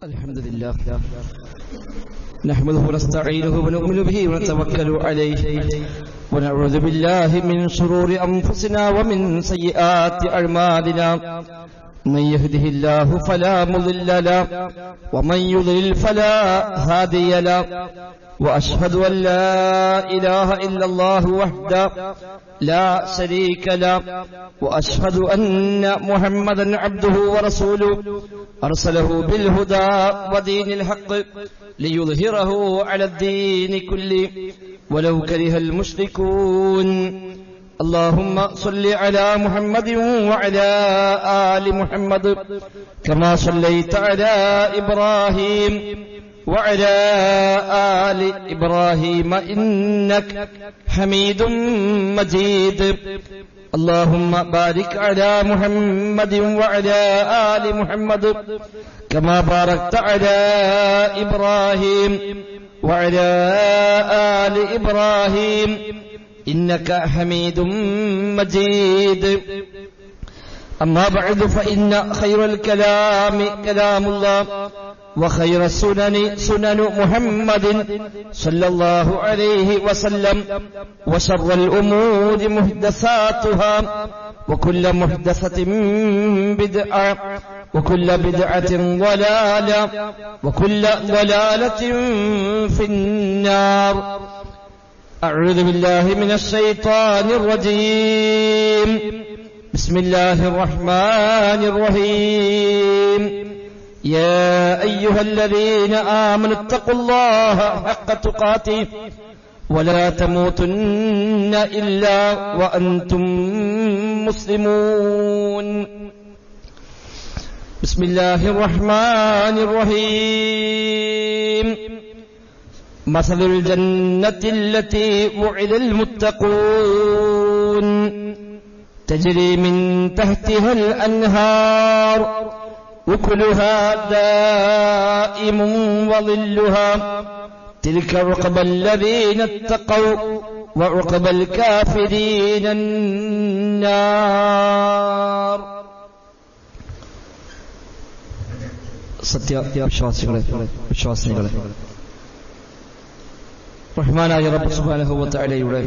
الحمد لله نحمده ونستعينه ونؤمن به ونتوكل عليه ونعوذ بالله من شرور أنفسنا ومن سيئات أعمالنا من يهده الله فلا مضل له ومن يضلل فلا هادي له وأشهد أن لا إله إلا الله وحده لا شريك له وأشهد أن محمدا عبده ورسوله أرسله بالهدى ودين الحق ليظهره على الدين كله ولو كره المشركون اللهم صل على محمد وعلى آل محمد كما صليت على إبراهيم وعلى آل إبراهيم إنك حميد مجيد اللهم بارك على محمد وعلى آل محمد كما باركت على إبراهيم وعلى آل إبراهيم إنك حميد مجيد أما بعد فإن خير الكلام كلام الله وخير السنن سنن محمد صلى الله عليه وسلم وشر الأمور محدثاتها وكل محدثة بدعة وكل بدعة ضلالة وكل ضلالة في النار أعوذ بالله من الشيطان الرجيم بسم الله الرحمن الرحيم يا أيها الذين آمنوا اتقوا الله حق تقاته ولا تموتن إلا وأنتم مسلمون بسم الله الرحمن الرحيم مثل الجنة التي وعد المتقون تجري من تحتها الأنهار وكلها دائم وظلها تلك عقبى الذين اتقوا وعقبى الكافرين النار സത്യവിശ്വാസികളെ വിശ്വാസികളെ റഹ്മാനായ റബ്ബ് സുബ്ഹാനഹുവതആലയുടെ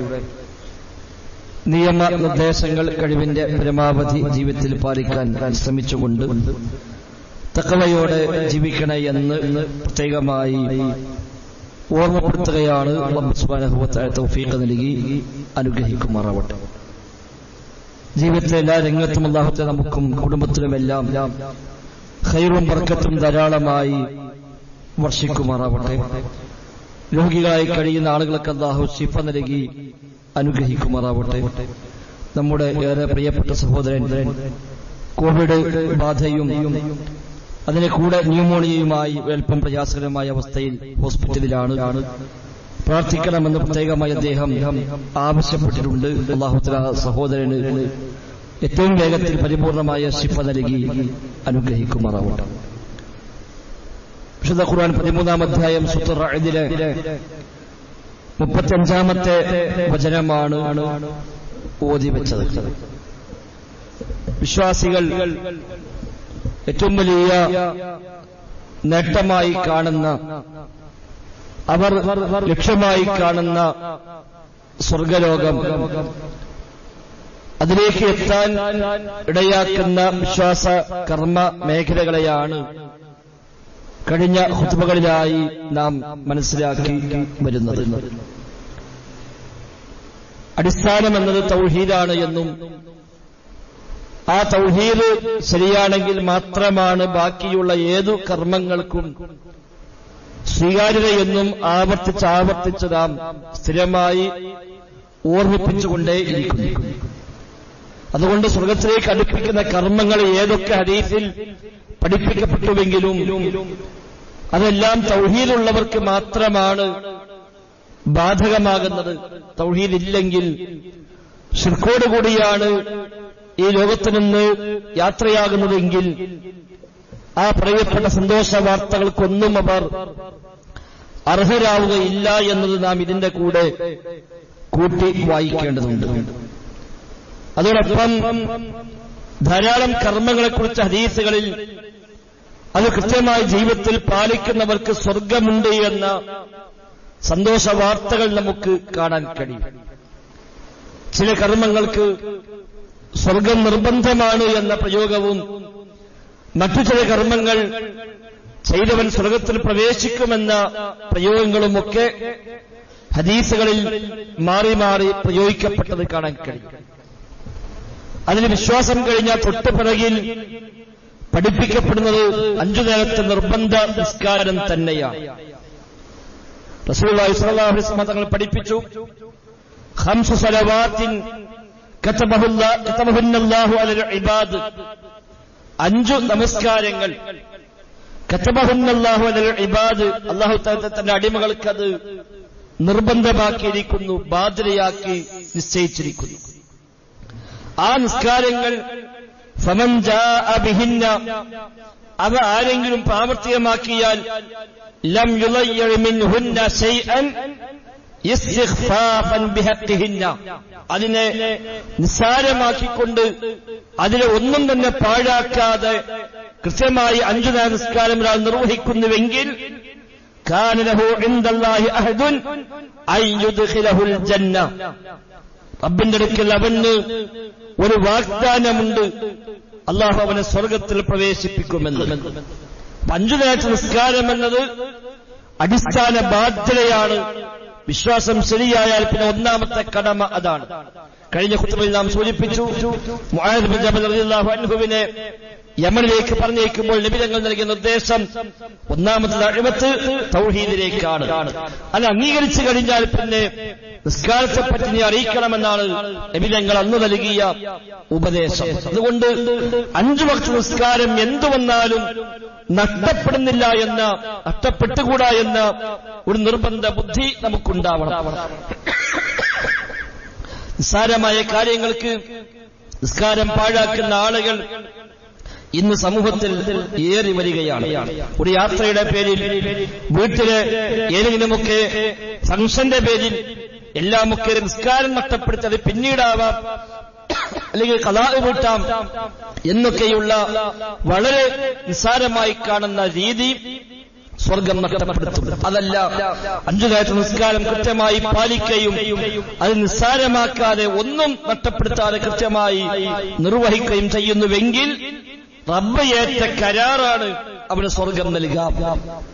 നിയമ നിർദ്ദേശങ്ങൾ കഴിവിന്റെ പരമാവധി ജീവിതത്തിൽ പാലിക്കാൻ ശ്രമിച്ചുകൊണ്ട് തക്കവയോടെ ജീവിക്കണേ എന്ന് പ്രത്യേകമായി ഓർമ്മപ്പെടുത്തുകയാണ് സുബാനഹുവത്തായ തൗഫീഖ് നൽകി അനുഗ്രഹിക്കുമാറാവട്ടെ ജീവിതത്തിലെ എല്ലാ രംഗത്തും അള്ളാഹുത്തെ നമുക്കും കുടുംബത്തിലുമെല്ലാം ഖൈറും ബർക്കത്തും ധാരാളമായി വർഷിക്കുമാറാവട്ടെ രോഗികളായി കഴിയുന്ന ആളുകൾക്ക് അള്ളാഹു ശിഫ നൽകി അനുഗ്രഹിക്കുമാറാവട്ടെ നമ്മുടെ ഏറെ പ്രിയപ്പെട്ട സഹോദരൻ കോവിഡ് ബാധയും അതിന് കൂടെ ന്യൂമോണിയയുമായി അല്പം പ്രയാസകരമായ അവസ്ഥയിൽ ഹോസ്പിറ്റലിലാണ് പ്രാർത്ഥിക്കണമെന്ന് പ്രത്യേകമായി അദ്ദേഹം ആവശ്യപ്പെട്ടിട്ടുണ്ട് അള്ളാഹുത്തല സഹോദരന് ഏറ്റവും വേഗത്തിൽ പരിപൂർണമായ ശിഫ നൽകി അനുഗ്രഹിക്കുമാറാവട്ടെ വിശുദ്ധ ഖുർആൻ പതിമൂന്നാം അധ്യായം സുത്തറയിലെ മുപ്പത്തിയഞ്ചാമത്തെ വചനമാണ് ഓതി വെച്ചത് വിശ്വാസികൾ ഏറ്റവും വലിയ നേട്ടമായി കാണുന്ന അവർ ലക്ഷ്യമായി കാണുന്ന സ്വർഗലോകം അതിലേക്ക് എത്താൻ ഇടയാക്കുന്ന വിശ്വാസ കർമ്മ മേഖലകളെയാണ് കഴിഞ്ഞ ഹുത്തുബകളിലായി നാം മനസ്സിലാക്കി വരുന്നത് അടിസ്ഥാനം എന്നത് തൗഹീദാണ് എന്നും ആ തൗഹീദ് ശരിയാണെങ്കിൽ മാത്രമാണ് ബാക്കിയുള്ള ഏതു കർമ്മങ്ങൾക്കും സ്വീകാര്യതയെന്നും ആവർത്തിച്ച് ആവർത്തിച്ച് നാം സ്ഥിരമായി ഓർമ്മിപ്പിച്ചുകൊണ്ടേയിരിക്കുന്നു അതുകൊണ്ട് സ്വർഗത്തിലേക്ക് അടുപ്പിക്കുന്ന കർമ്മങ്ങൾ ഏതൊക്കെ ഹരീഫിൽ പഠിപ്പിക്കപ്പെട്ടുവെങ്കിലും അതെല്ലാം തൗഹീദുള്ളവർക്ക് മാത്രമാണ് ബാധകമാകുന്നത് തൗഹീദില്ലെങ്കിൽ ഷിർക്കോടുകൂടിയാണ് ഈ ലോകത്തു നിന്ന് യാത്രയാകുന്നതെങ്കിൽ ആ പറയപ്പെട്ട സന്തോഷ വാർത്തകൾക്കൊന്നും അവർ അർഹരാവുകയില്ല എന്നത് നാം ഇതിന്റെ കൂടെ കൂട്ടി വായിക്കേണ്ടതുണ്ട് അതോടൊപ്പം ധാരാളം കർമ്മങ്ങളെക്കുറിച്ച് ഹദീസുകളിൽ അത് കൃത്യമായി ജീവിതത്തിൽ പാലിക്കുന്നവർക്ക് സ്വർഗമുണ്ട് എന്ന സന്തോഷ വാർത്തകൾ നമുക്ക് കാണാൻ കഴിയും ചില കർമ്മങ്ങൾക്ക് സ്വർഗം നിർബന്ധമാണ് എന്ന പ്രയോഗവും മറ്റു ചില കർമ്മങ്ങൾ ചെയ്തവൻ സ്വർഗത്തിൽ പ്രവേശിക്കുമെന്ന പ്രയോഗങ്ങളുമൊക്കെ ഹദീസുകളിൽ മാറി മാറി പ്രയോഗിക്കപ്പെട്ടത് കാണാൻ കഴിയും അതിന് വിശ്വാസം കഴിഞ്ഞാൽ തൊട്ട് പിറകിൽ പഠിപ്പിക്കപ്പെടുന്നത് അഞ്ചു നേരത്തെ നിർബന്ധ നിസ്കാരം തന്നെയാണ് റസൂലുള്ളാഹി സ്വല്ലല്ലാഹു അലൈഹി വസല്ലം തങ്ങൾ പഠിപ്പിച്ചു ഖംസു സലവാത്തിൻ കതബഹുല്ലാ കതബഹുന്നല്ലാഹു അലൽ ഇബാദ് അഞ്ചു നമസ്കാരങ്ങൾ കതബഹുന്നല്ലാഹു അലൽ ഇബാദ് അല്ലാഹു തആല തന്റെ അടിമകൾക്ക് അത് നിർബന്ധമാക്കിയിരിക്കുന്നു ബാധ്യതയാക്കി നിശ്ചയിച്ചിരിക്കുന്നു ആ നിസ്കാരങ്ങൾ ഫമൻ ജാഅ ബിഹിന്ന അവ ആരെങ്കിലും പ്രാവർത്തികമാക്കിയാൽ ലം യുളയ്യ മിൻഹുന്ന ശൈഅൻ ഇസ്തിഗ്ഫാഫൻ ബിഹഖിഹിന്ന അതിനെ നിസ്സാരമാക്കിക്കൊണ്ട് അതിനെ ഒന്നും തന്നെ പാഴാക്കാതെ കൃത്യമായി അഞ്ചു നേര നിസ്കാരം ഒരാൾ നിർവഹിക്കുന്നുവെങ്കിൽ كان له عند الله أحد أن يدخله الجنة റബ്ബിന്റെ അടുക്കൽ അവന് ഒരു വാഗ്ദാനമുണ്ട് അള്ളാഹു അവനെ സ്വർഗത്തിൽ പ്രവേശിപ്പിക്കുമെന്ന് അഞ്ചു നേരത്തെ നിസ്കാരം എന്നത് അടിസ്ഥാന ബാധ്യതയാണ് വിശ്വാസം ശരിയായാൽ പിന്നെ ഒന്നാമത്തെ കടമ അതാണ് കഴിഞ്ഞ കുത്തുബിൽ നാം സൂചിപ്പിച്ചു മുആദ് ബിൻ ജബൽ റളിയല്ലാഹു അൻഹുവിനെ യമനിലേക്ക് പറഞ്ഞേക്കുമ്പോൾ നിബിതങ്ങൾ നൽകിയ നിർദ്ദേശം ഒന്നാമത്തെ അഴിമത്ത് തൗഹീദിലേക്കാണ് അത് അംഗീകരിച്ചു കഴിഞ്ഞാൽ പിന്നെ നിസ്കാരത്തെ പറ്റി നീ അറിയിക്കണമെന്നാണ് നിബിതങ്ങൾ അന്ന് നൽകിയ ഉപദേശം അതുകൊണ്ട് അഞ്ചു വക്ത നിസ്കാരം എന്തു വന്നാലും നഷ്ടപ്പെടുന്നില്ല എന്ന നഷ്ടപ്പെട്ടുകൂടാ എന്ന ഒരു നിർബന്ധ ബുദ്ധി നമുക്കുണ്ടാവണം നിസ്സാരമായ കാര്യങ്ങൾക്ക് നിസ്കാരം പാഴാക്കുന്ന ആളുകൾ ഇന്ന് സമൂഹത്തിൽ ഏറി വരികയാണ് ഒരു യാത്രയുടെ പേരിൽ വീട്ടില് ഏതെങ്കിലുമൊക്കെ ഫംഗ്ഷന്റെ പേരിൽ എല്ലാമൊക്കെ നിസ്കാരം നഷ്ടപ്പെടുത്തത് പിന്നീടാവാം അല്ലെങ്കിൽ കലാ വീട്ടാം എന്നൊക്കെയുള്ള വളരെ നിസ്സാരമായി കാണുന്ന രീതി സ്വർഗം നഷ്ടപ്പെടുത്തും അതല്ല അഞ്ചു നേരത്തെ നിസ്കാരം കൃത്യമായി പാലിക്കുകയും അത് നിസ്സാരമാക്കാതെ ഒന്നും നഷ്ടപ്പെടുത്താതെ കൃത്യമായി നിർവഹിക്കുകയും ചെയ്യുന്നുവെങ്കിൽ റബ്ബ് ഏറ്റ കരാറാണ് അവന് സ്വർഗം നൽകുക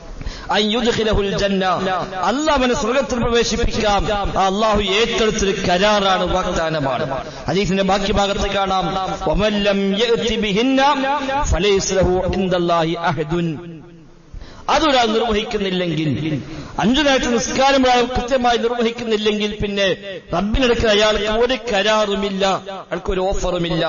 അല്ല അവനെ സ്വർഗത്തിൽ പ്രവേശിപ്പിക്കാം അള്ളാഹു ഏറ്റെടുത്തൊരു കരാറാണ് വാഗ്ദാനമാണ് ഹദീസിന്റെ ബാക്കി ഭാഗത്ത് കാണാം വമല്ലം യഅതി ബിഹിന്ന ഫലൈസ ലഹു ഇൻദല്ലാഹി അഹദുൻ അതൊരാൾ നിർവഹിക്കുന്നില്ലെങ്കിൽ അഞ്ചു നേരത്തെ നിസ്കാരം ഒരാൾ കൃത്യമായി നിർവഹിക്കുന്നില്ലെങ്കിൽ പിന്നെ റബ്ബിനടുക്കൽ അയാൾക്ക് ഒരു കരാറുമില്ല അയാൾക്ക് ഒരു ഓഫറുമില്ല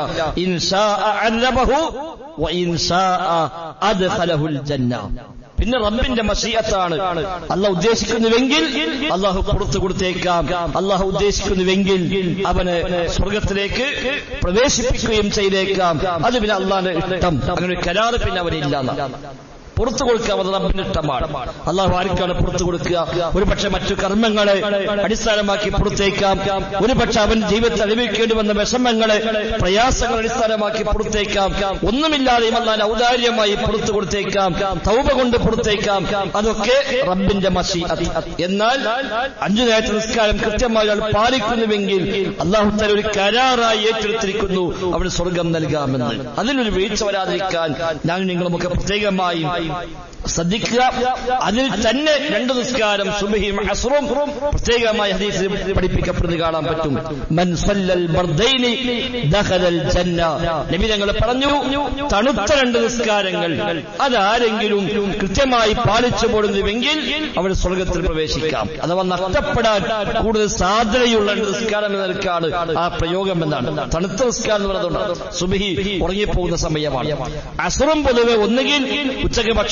പിന്നെ റബ്ബിന്റെ മസീയത്താണ് അള്ളാഹ് ഉദ്ദേശിക്കുന്നുവെങ്കിൽ അള്ളാഹു പുറത്തു കൊടുത്തേക്കാം അള്ളാഹു ഉദ്ദേശിക്കുന്നുവെങ്കിൽ അവന് സ്വർഗത്തിലേക്ക് പ്രവേശിപ്പിക്കുകയും ചെയ്തേക്കാം അത് പിന്നെ അള്ളാഹിന്റെ ഇഷ്ടം അങ്ങനെ ഒരു കരാറ് പിന്നെ അവനില്ല പുറത്തു കൊടുക്കുക അത് റബ്ബിന്റെ ഇഷ്ടമാണ് അള്ളാഹു ആർക്കാണ് പുറത്തു കൊടുക്കുക ഒരു പക്ഷെ മറ്റു കർമ്മങ്ങളെ അടിസ്ഥാനമാക്കി പുറത്തേക്കാം ഒരു പക്ഷെ അവൻ ജീവിതത്തിൽ അനുഭവിക്കേണ്ടി വന്ന വിഷമങ്ങളെ പ്രയാസങ്ങൾ അടിസ്ഥാനമാക്കി പുറത്തേക്കാം ഒന്നുമില്ലാതെയും അല്ലാതെ ഔദാര്യമായി പുറത്തു കൊടുത്തേക്കാം തൗപ കൊണ്ട് പുറത്തേക്കാം അതൊക്കെ റബ്ബിന്റെ മഷി എന്നാൽ അഞ്ചു നേരത്തെ നിസ്കാരം കൃത്യമായി അയാൾ പാലിക്കുന്നുവെങ്കിൽ അള്ളാഹു തല ഒരു കരാറായി ഏറ്റെടുത്തിരിക്കുന്നു അവന് സ്വർഗം നൽകാമെന്ന് അതിലൊരു വീഴ്ച വരാതിരിക്കാൻ ഞാൻ നിങ്ങളുമൊക്കെ പ്രത്യേകമായി ശ്രദ്ധിക്കുക അതിൽ തന്നെ രണ്ട് നിസ്കാരം സുബഹിയും അസുറും പ്രത്യേകമായി ഹദീസിൽ പഠിപ്പിക്കപ്പെടുന്നത് കാണാൻ പറ്റും മൻ സല്ലൽ ബർദൈനി ദഖലൽ ജന്ന നബി ഞങ്ങൾ പറഞ്ഞു തണുത്ത രണ്ട് നിസ്കാരങ്ങൾ അതാരെങ്കിലും കൃത്യമായി പാലിച്ചു പോടുന്നുവെങ്കിൽ അവർ സ്വർഗത്തിൽ പ്രവേശിക്കാം അഥവാ നഷ്ടപ്പെടാൻ കൂടുതൽ സാധ്യതയുള്ള രണ്ട് നിസ്കാരം എന്ന നിലക്കാണ് ആ പ്രയോഗം എന്നാണ് തണുത്ത നിസ്കാരം എന്ന് പറയുന്നത് സുബഹി ഉറങ്ങിപ്പോകുന്ന സമയമാണ് അസുറും പൊതുവെ ഒന്നുകിൽ ഉച്ചയ്ക്ക് ഭക്ഷണമൊക്കെ കഴിച്ച്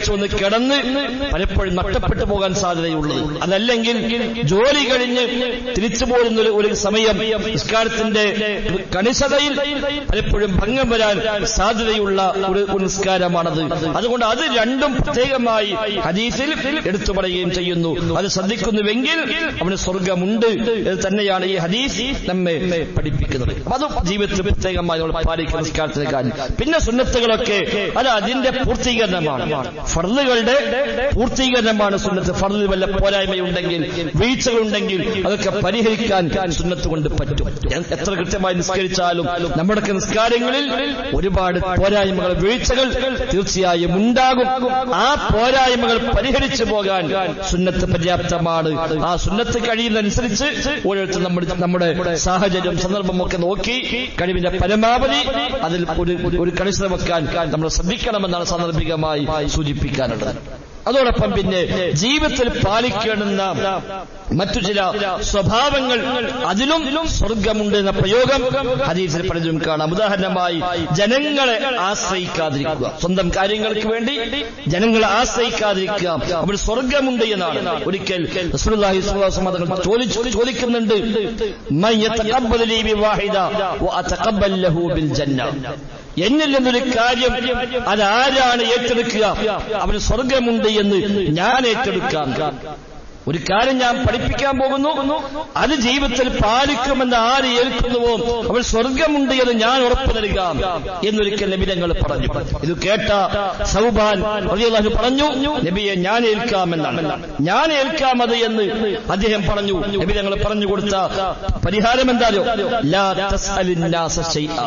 കഴിച്ചു വന്ന് കിടന്ന് പലപ്പോഴും നഷ്ടപ്പെട്ടു പോകാൻ സാധ്യതയുള്ളത് അതല്ലെങ്കിൽ ജോലി കഴിഞ്ഞ് തിരിച്ചു പോരുന്ന ഒരു- ഒരു സമയം നിസ്കാരത്തിന്റെ കണിശതയിൽ പലപ്പോഴും ഭംഗം വരാൻ സാധ്യതയുള്ള ഒരു ഒരു നിസ്കാരമാണത് അതുകൊണ്ട് അത് രണ്ടും പ്രത്യേകമായി ഹദീസിൽ എടുത്തു പറയുകയും ചെയ്യുന്നു അത് ശ്രദ്ധിക്കുന്നുവെങ്കിൽ അവന് സ്വർഗമുണ്ട് എന്ന് തന്നെയാണ് ഈ ഹദീസ് നമ്മെ പഠിപ്പിക്കുന്നത് അപ്പൊ അത് ജീവിതത്തിൽ പ്രത്യേകമായി നമ്മൾ പാലിക്കുന്ന നിസ്കാരത്തിന്റെ കാര്യം പിന്നെ സുന്നത്തുകളൊക്കെ അത് അതിന്റെ പൂർത്തീകരണമാണ് ഫർദുകളുടെ പൂർത്തീകരണമാണ് സുന്നത്ത് ഫർദിൽ വല്ല പോരായ്മയുണ്ടെങ്കിൽ വീഴ്ചകളുണ്ടെങ്കിൽ അതൊക്കെ പരിഹരിക്കാൻ സുന്നത്ത് കൊണ്ട് പറ്റും എത്ര കൃത്യമായി നിസ്കരിച്ചാലും നമ്മുടെയൊക്കെ നിസ്കാരങ്ങളിൽ ഒരുപാട് പോരായ്മകൾ വീഴ്ചകൾ തീർച്ചയായും ഉണ്ടാകും ആ പോരായ്മകൾ പരിഹരിച്ചു പോകാൻ സുന്നത്ത് പര്യാപ്തമാണ് ആ സുന്നത്ത് കഴിയുന്നതനുസരിച്ച് ഓരോരുത്തർ നമ്മുടെ നമ്മുടെ സാഹചര്യം സന്ദർഭമൊക്കെ നോക്കി കഴിവിന്റെ പരമാവധി അതിൽ ഒരു ഒരു കണിശത വെക്കാൻ നമ്മൾ ശ്രദ്ധിക്കണമെന്നാണ് സാന്ദർഭികമായി സൂചിപ്പിക്കാനുള്ളത് അതോടൊപ്പം പിന്നെ ജീവിതത്തിൽ പാലിക്കേണ്ടുന്ന മറ്റു ചില സ്വഭാവങ്ങൾ അതിലും സ്വർഗമുണ്ട് എന്ന പ്രയോഗം ഹദീസിൽ പലരും കാണാം ഉദാഹരണമായി ജനങ്ങളെ ആശ്രയിക്കാതിരിക്കുക സ്വന്തം കാര്യങ്ങൾക്ക് വേണ്ടി ജനങ്ങളെ ആശ്രയിക്കാതിരിക്കുക അവിടെ സ്വർഗമുണ്ട് എന്നാണ് ഒരിക്കൽ റസൂലുള്ളാഹി സ്വല്ലല്ലാഹു അലൈഹി വസല്ലം തങ്ങൾ ചോദിച്ചു ചോദിക്കുന്നുണ്ട് മൻ യതഖബ്ബലു ലീ ബിവാഹിദ വഅതഖബ്ബൽ ലഹു ബിൽ ജന്ന എന്നിൽ നിന്നൊരു കാര്യം അതാരാണ് ഏറ്റെടുക്കുക അവന് സ്വർഗമുണ്ട് എന്ന് ഞാൻ ഏറ്റെടുക്കാം ഒരു കാര്യം ഞാൻ പഠിപ്പിക്കാൻ പോകുന്നു അത് ജീവിതത്തിൽ പാലിക്കുമെന്ന് ആര് ഏൽക്കുന്നുവോ അവൻ സ്വർഗമുണ്ട് എന്ന് ഞാൻ ഉറപ്പു നൽകാം എന്നൊരിക്കൽ നബിതങ്ങൾ പറഞ്ഞു ഇത് കേട്ട സൗബാൻ റളിയല്ലാഹു പറഞ്ഞു നബിയെ ഞാൻ ഏൽക്കാമെന്നാണ് ഞാൻ ഏൽക്കാമത് എന്ന് അദ്ദേഹം പറഞ്ഞു നബിതങ്ങൾ പറഞ്ഞു കൊടുത്ത പരിഹാരം എന്താണോ ലാ തസ്അലിന്നാസ ശൈആ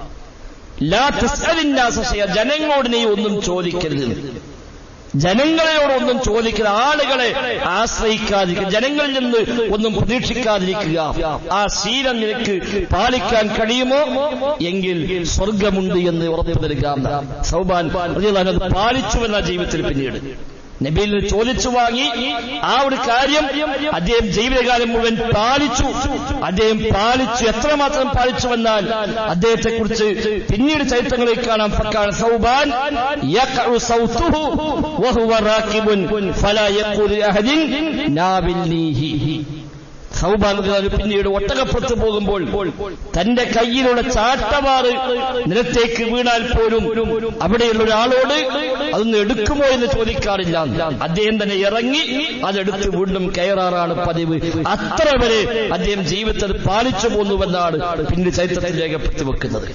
ലാ തസ്അലിന്നാസ ശൈആ ജനങ്ങളോട് നീ ഒന്നും ചോദിക്കരുത് ജനങ്ങളോടൊന്നും ചോദിക്കുന്ന ആളുകളെ ആശ്രയിക്കാതിരിക്കുക ജനങ്ങളിൽ നിന്ന് ഒന്നും പ്രതീക്ഷിക്കാതിരിക്കുക ആ ശീലം നിനക്ക് പാലിക്കാൻ കഴിയുമോ എങ്കിൽ സ്വർഗമുണ്ട് എന്ന് ഉറപ്പു നൽകാം സൗബാൻ റളിയല്ലാഹു അൻഹു അത് പാലിച്ചുവെന്ന ജീവിതത്തിൽ പിന്നീട് നബിയിൽ നിന്ന് ചോദിച്ചു വാങ്ങി ആ ഒരു കാര്യം അദ്ദേഹം ജീവിതകാലം മുഴുവൻ പാലിച്ചു അദ്ദേഹം പാലിച്ചു എത്രമാത്രം പാലിച്ചു വന്നാൽ അദ്ദേഹത്തെ കുറിച്ച് പിന്നീട് ചരിത്രങ്ങളിൽ കാണാം ഫക്കാൻ സൗബാൻ യഖഉ സൗതുഹു വഹുവ റാകിബുൻ ഫലാ യഖൂലു അഹദിൻ നാബിൽനീഹി സൗഭാഗ്യ പിന്നീട് ഒട്ടകപ്പുറത്ത് പോകുമ്പോൾ തന്റെ കയ്യിലുള്ള ചാട്ടവാറ് നിലത്തേക്ക് വീണാൽ പോലും അവിടെയുള്ള ഒരാളോട് അതൊന്ന് എടുക്കുമോ എന്ന് ചോദിക്കാറില്ല അദ്ദേഹം തന്നെ ഇറങ്ങി അതെടുത്ത് വീണ്ടും കയറാറാണ് പതിവ് അത്ര വരെ അദ്ദേഹം ജീവിതത്തിൽ പാലിച്ചു പോന്നുവെന്നാണ് പിന്നീട് ചരിത്രത്തിൽ രേഖപ്പെടുത്തി വെക്കുന്നത്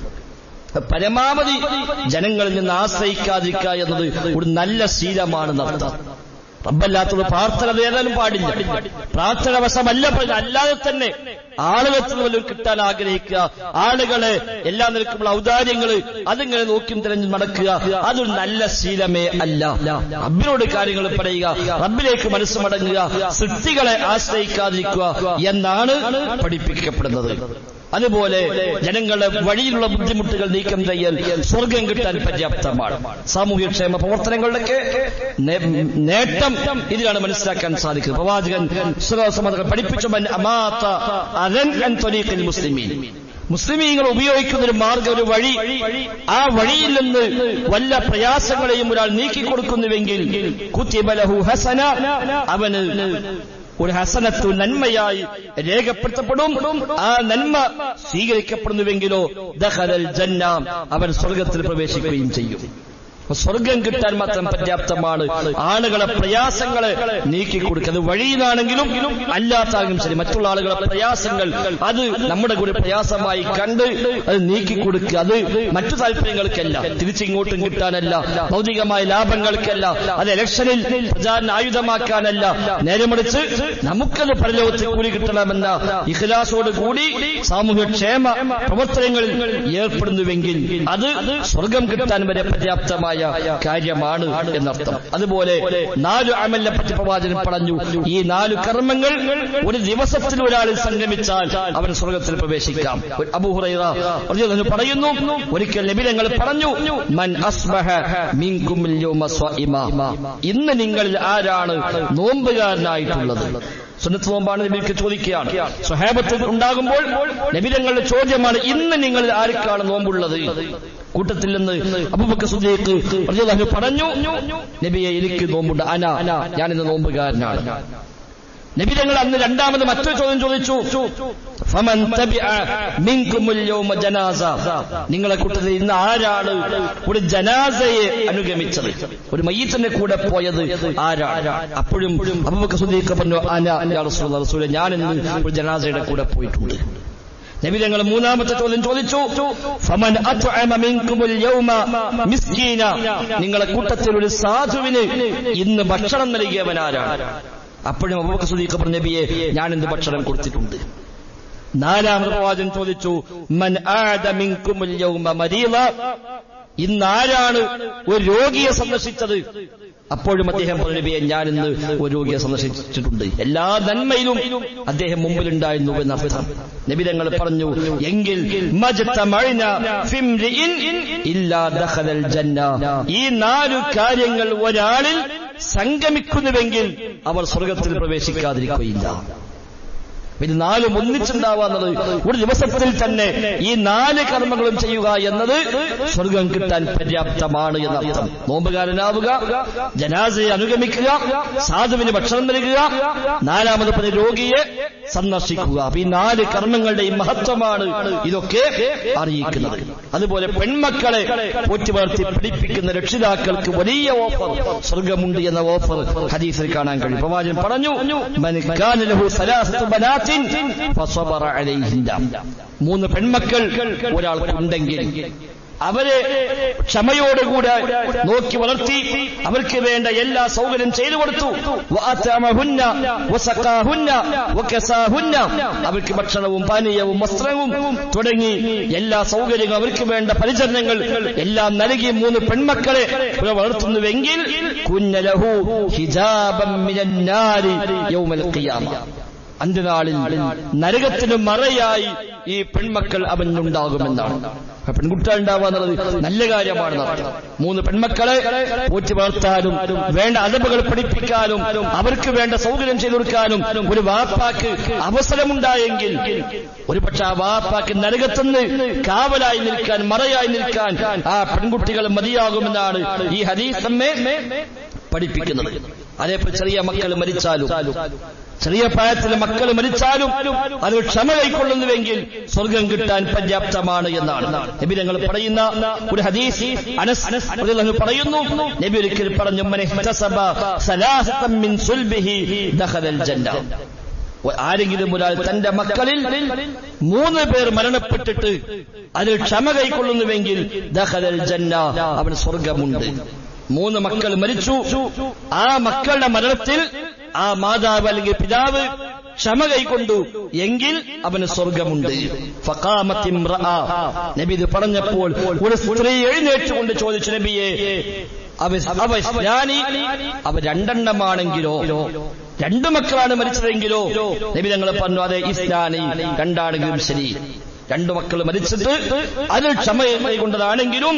പരമാവധി ജനങ്ങളിൽ നിന്ന് ആശ്രയിക്കാതിരിക്കുക എന്നത് ഒരു നല്ല ശീലമാണ് നടത്താം റബ്ബല്ലാത്തത് പ്രാർത്ഥന നേടാനും പാടില്ല പ്രാർത്ഥന വശമല്ല പറയുന്നത്. അല്ലാതെ തന്നെ ആളുകൾക്ക് വല്ലതും കിട്ടാൻ ആഗ്രഹിക്കുക ആളുകളെ എല്ലാ നിലക്കുമുള്ള ഔദാര്യങ്ങള് അതിങ്ങനെ നോക്കിയും തിരഞ്ഞു നടക്കുക അതൊരു നല്ല ശീലമേ അല്ല റബ്ബിനോട് കാര്യങ്ങൾ പറയുക റബ്ബിലേക്ക് മനസ്സ് മടങ്ങുക സൃഷ്ടികളെ ആശ്രയിക്കാതിരിക്കുക എന്നാണ് പഠിപ്പിക്കപ്പെടുന്നത് അതുപോലെ ജനങ്ങളുടെ വഴിയിലുള്ള ബുദ്ധിമുട്ടുകൾ നീക്കം ചെയ്യൽ സ്വർഗം കിട്ടാൻ പര്യാപ്തമാണ് സാമൂഹ്യക്ഷേമ പ്രവർത്തനങ്ങളുടെയൊക്കെ നേ- നേട്ടം ഇതിലാണ് മനസ്സിലാക്കാൻ സാധിക്കുന്നത് പ്രവാചകൻ സുലഭസമതകൾ പഠിപ്പിച്ചു മൻ അമാത്ത അരൻ അൻ ത്വരീഖിൽ മുസ്ലിമീൻ മുസ്ലിമീങ്ങൾ ഉപയോഗിക്കുന്ന ഒരു മാർഗം ഒരു വഴി ആ വഴിയിൽ നിന്ന് വല്ല പ്രയാസങ്ങളെയും ഒരാൾ നീക്കിക്കൊടുക്കുന്നുവെങ്കിൽ കുത്തിബലഹു ഹസന അവന് ഒരു ഹസനത്തു നന്മയായി രേഖപ്പെടുത്തപ്പെടും ആ നന്മ സ്വീകരിക്കപ്പെടുന്നുവെങ്കിലോ ദഹലൽ ജന്ന അവൻ സ്വർഗത്തിൽ പ്രവേശിക്കുകയും ചെയ്യും അപ്പൊ സ്വർഗം കിട്ടാൻ മാത്രം പര്യാപ്തമാണ് ആളുകളെ പ്രയാസങ്ങളെ നീക്കി കൊടുക്കുക അത് വഴിയിലാണെങ്കിലും അല്ലാത്താകും ശരി മറ്റുള്ള ആളുകളെ പ്രയാസങ്ങൾ അത് നമ്മുടെ കൂടെ പ്രയാസമായി കണ്ട് അത് നീക്കി കൊടുക്കുക അത് മറ്റു താല്പര്യങ്ങൾക്കല്ല തിരിച്ചിങ്ങോട്ടും കിട്ടാനല്ല ഭൗതികമായ ലാഭങ്ങൾക്കല്ല അത് ഇലക്ഷനിൽ പ്രചാരണ ആയുധമാക്കാനല്ല നേരെ മറിച്ച് നമുക്കത് പരലോകത്തിൽ കൂടി കിട്ടണമെന്ന ഇഖ്ലാസോട് കൂടി സാമൂഹ്യക്ഷേമ പ്രവർത്തനങ്ങളിൽ ഏർപ്പെടുന്നുവെങ്കിൽ അത് സ്വർഗം കിട്ടാൻ വരെ പര്യാപ്തമായ കാര്യമാണ് എന്നർത്ഥം അതുപോലെ നാലു അമലിനെ പറ്റി പ്രവാചകൻ പറഞ്ഞു ഈ നാലു കർമ്മങ്ങൾ ഒരു ദിവസത്തിൽ ഒരാളിൽ സംഗമിച്ചാൽ അവൻ സ്വർഗത്തിൽ പ്രവേശിക്കാം അബൂഹുറൈറ റളിയല്ലാഹു പറയുന്നു ഒരിക്കൽ നബിതങ്ങൾ പറഞ്ഞു മൻ അസ്ബഹ മിൻകും യൗമ സ്വഇമ ഇന്ന് നിങ്ങളിൽ ആരാണ് നോമ്പുകാരനായിട്ടുള്ളത് സുന്നത്ത് നോമ്പാണ് നബിക്ക് ചോദിക്കുകയാണ് സ്വഹാബത്ത് ഉണ്ടാകുമ്പോൾ നബിതങ്ങളുടെ ചോദ്യമാണ് ഇന്ന് നിങ്ങൾ ആർക്കാണ് നോമ്പുള്ളത് കൂട്ടത്തിൽ നിന്ന് അബൂബക്കർ സുദ്ദീഖ് റളിയല്ലാഹു പറഞ്ഞു നബിയെ എനിക്ക് നോമ്പുണ്ട് അന ഞാനിന്ന് നോമ്പുകാരനാണ് നബി തങ്ങൾ അന്ന് രണ്ടാമത് മറ്റൊരു ചോദ്യം ചോദിച്ചു ഫമൻ തബിഅ മിൻകുമുൽ യൗമ ജനാസ നിങ്ങളെ കൂട്ടത്തിൽ ഇന്ന് ആരാണ് ഒരു ജനാസയെ അനുഗമിച്ചത് ഒരു മയ്യത്തിന്റെ കൂടെ പോയത് ആരാണ് അപ്പോഴും അബൂബക്കർ സുദ്ദീഖ് പറഞ്ഞു അന യാ റസൂലുള്ളാഹി റസൂലേ ഞാൻ ഇന്ന് ഒരു ജനാസയുടെ കൂടെ പോയിട്ടുണ്ട് നബി തങ്ങൾ മൂന്നാമത്തെ ചോദ്യം ചോദിച്ചു ഫമൻ അത്അമ മിൻകുമുൽ യൗമ മിസ്കീന നിങ്ങളെ കൂട്ടത്തിൽ ഒരു സാധുവിന് ഇന്ന് ഭക്ഷണം നൽകിയവൻ ആരാണ് അപ്പോഴും അബൂബക്കർ സുദീഖ് പറഞ്ഞ നബിയെ ഞാൻ എന്ത് ഭക്ഷണം കൊടുത്തിട്ടുണ്ട് നാലാമത് പ്രവാചകൻ ചോദിച്ചു മൻ ആദ മിൻകുമുൽ യൗമ മരീള ഇന്ന് ആരാണ് ഒരു രോഗിയെ സന്ദർശിച്ചത് അപ്പോഴും അദ്ദേഹം പറഞ്ഞു നബിയെ ഞാൻ ഇന്ന് ഒരു രോഗിയെ സന്ദർശിച്ചിട്ടുണ്ട് എല്ലാ നന്മയിലും അദ്ദേഹം മുമ്പിലുണ്ടായിരുന്നു എന്നർത്ഥം നബി തങ്ങൾ പറഞ്ഞു എങ്കിൽ മജ്തമഅന ഫിംരിഇൻ ഇല്ലാ ദഖലൽ ജന്ന ഈ നാലു കാര്യങ്ങൾ ഒരാളിൽ സംഗമിക്കുന്നുവെങ്കിൽ അവർ സ്വർഗത്തിൽ പ്രവേശിക്കാതിരിക്കുകയില്ല ഇത് നാലും ഒന്നിച്ചുണ്ടാവാന്നത് ഒരു ദിവസത്തിൽ തന്നെ ഈ നാല് കർമ്മങ്ങളും ചെയ്യുക എന്നത് സ്വർഗം കിട്ടാൻ പര്യാപ്തമാണ് എന്നർത്ഥം നോമ്പുകാരനാവുക ജനാസയെ അനുഗമിക്കുക സാധുവിന് ഭക്ഷണം നൽകുക നാലാമത് പറഞ്ഞ രോഗിയെ സന്ദർശിക്കുക അപ്പൊ ഈ നാല് കർമ്മങ്ങളുടെയും മഹത്വമാണ് ഇതൊക്കെ അറിയിക്കുന്നത് അതുപോലെ പെൺമക്കളെ പോറ്റുവളർത്തി പഠിപ്പിക്കുന്ന രക്ഷിതാക്കൾക്ക് വലിയ ഓഫർ സ്വർഗമുണ്ട് എന്ന ഓഫർ ഹദീസിൽ കാണാൻ കഴിയും പ്രവാചകൻ പറഞ്ഞു "മൻ കാന ലഹു സലാസത്തു ബനാത്തിൻ ഫസബറ അലൈഹിന്ന." മൂന്ന് പെൺമക്കൾ ഒരാൾക്കുണ്ടെങ്കിൽ അവരെ ക്ഷമയോടുകൂടെ നോക്കി വളർത്തി അവർക്ക് വേണ്ട എല്ലാ സൗകര്യം ചെയ്തു കൊടുത്തു വഅതമഹുന്ന വസഖാഹുന്ന വകസാഹുന്ന അവർക്ക് ഭക്ഷണവും പാനീയവും വസ്ത്രവും തുടങ്ങി എല്ലാ സൗകര്യങ്ങളും അവർക്ക് വേണ്ട പരിചരണങ്ങൾ എല്ലാം നൽകി മൂന്ന് പെൺമക്കളെ ഇവർ വളർത്തുന്നുവെങ്കിൽ കുഞ്ഞലഹു ഹിജാബം മിനന്നാരി യൗമൽ ഖിയാമ അന്ത്യനാളിൽ നരകത്തിന് മറയായി ഈ പെൺമക്കൾ അവനുണ്ടാകുമെന്നാണ് പെൺകുട്ടികൾ ഉണ്ടാവുക എന്നുള്ളത് നല്ല കാര്യമാണ് മൂന്ന് പെൺമക്കളെ പോറ്റി വളർത്താനും വേണ്ട അതബുകൾ പഠിപ്പിക്കാനും അവർക്ക് വേണ്ട സൗകര്യം ചെയ്തു കൊടുക്കാനും ഒരു വാപ്പാക്ക് അവസരമുണ്ടായെങ്കിൽ ഒരു പക്ഷെ ആ വാപ്പാക്ക് നരകത്തുനിന്ന് കാവലായി നിൽക്കാൻ മറയായി നിൽക്കാൻ ആ പെൺകുട്ടികൾ മതിയാകുമെന്നാണ് ഈ ഹദീസമ്മെ പഠിപ്പിക്കുന്നത് അതേപോലെ ചെറിയ മക്കൾ മരിച്ചാലും ചെറിയ പ്രായത്തിലെ മക്കൾ മരിച്ചാലും അത് ക്ഷമ കൈക്കൊള്ളുന്നുവെങ്കിൽ സ്വർഗം കിട്ടാൻ പര്യാപ്തമാണ് എന്നാണ് നബി ഞങ്ങൾ പറയുന്ന ഒരു ഹദീസ് അനസ് റളിയല്ലാഹു പറയുന്നു നബി ഒരിക്കൽ പറഞ്ഞു "മൻ ഇഹ്തസബ സലാസത്തൻ മിൻ സുൽബിഹി ദഖലൽ ജന്ന ആരെങ്കിലും ഒരാൾ തന്റെ മക്കളിൽ മൂന്ന് പേർ മരണപ്പെട്ടിട്ട് അതിൽ ക്ഷമ കൈക്കൊള്ളുന്നുവെങ്കിൽ ദഖലൽ ജന്ന അവൻ സ്വർഗമുണ്ട് മൂന്ന് മക്കൾ മരിച്ചു ആ മക്കളുടെ മരണത്തിൽ ആ മാതാവ് അല്ലെങ്കിൽ പിതാവ് ക്ഷമ കൈക്കൊണ്ടു എങ്കിൽ അവന് സ്വർഗമുണ്ട് ഫഖാമത്ത് ഇംറഅ. നബി ഇത് പറഞ്ഞപ്പോൾ ഒരു സ്ത്രീ എഴുന്നേറ്റുകൊണ്ട് ചോദിച്ചു നബിയെ അവ അവ ഇസ്ലാനി അവ രണ്ടെണ്ണമാണെങ്കിലോ രണ്ടു മക്കളാണ് മരിച്ചതെങ്കിലോ നബി ഞങ്ങൾ പറഞ്ഞു അതെ ഇസ്ലാനി രണ്ടാണെങ്കിലും ശരി രണ്ടു മക്കൾ മരിച്ചിട്ട് അതിൽ ക്ഷമ കൈകൊണ്ടതാണെങ്കിലും